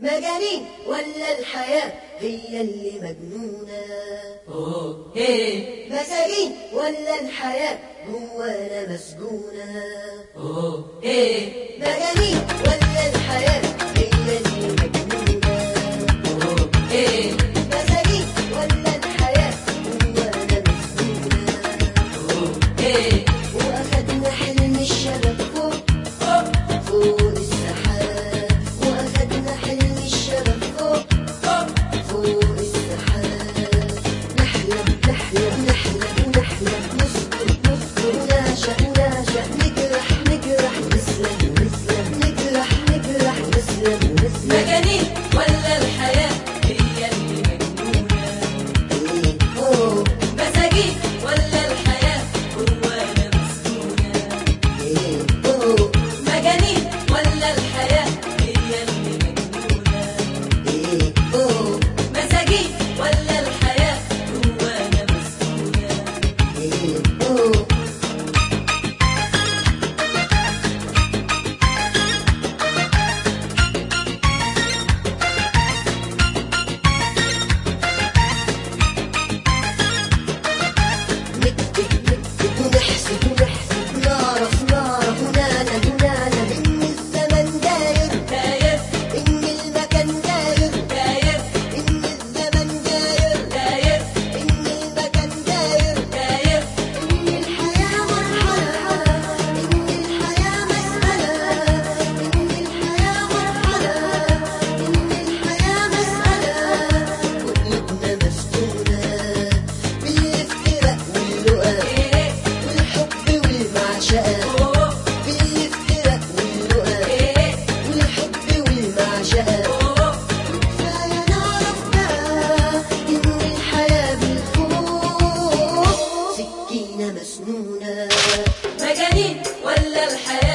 مجانين ولا الحياة هي اللي مجنونة أوه إيه مساجين ولا الحياة جوانا مسجونة أوه إيه مجانين ولا الحياة هي اللي مجنونة أوه إيه مساجين ولا الحياة جوانا مسجونة أوه إيه وأخدنا حلم الشباب فوق أوه فوق السحاب وأخدنا حلم الشباب فوق أوه فوق السحاب نحلم نحلم نحلم ونحلم نصبر نصبر ونعشق نعشق نجرح نجرح نسلم نسلم نجرح نجرح نسلم نسلم مجانين ولا الحياة هي اللي مجنونة إيه أوه مساجين ولا الحياة جوانا مسجونة إيه أوه مجانين ولا الحياة هي اللي مجنونة إيه أوه مساجين ولا الحياة جوانا مسجونة إيه أوه نكتب نكتب ونحسب ونحسب نعرف نعرف ونعلم ونعلم إن الزمن داير داير إن المكان داير داير إن الزمن داير داير إن المكان داير داير إن الحياة مرحلة إن الحياة مسألة إن الحياة مرحلة إن الحياة مسألة وقلوبنا مسكونة بالافتراء واللقاء إيه والحب والمعشقة أوه بالافتراء واللقاء إيه والحب والمعشقة أوه كفاية نعرف بقى إن الحياة بالخوف سكينة مسنونة مجانين ولا الحياة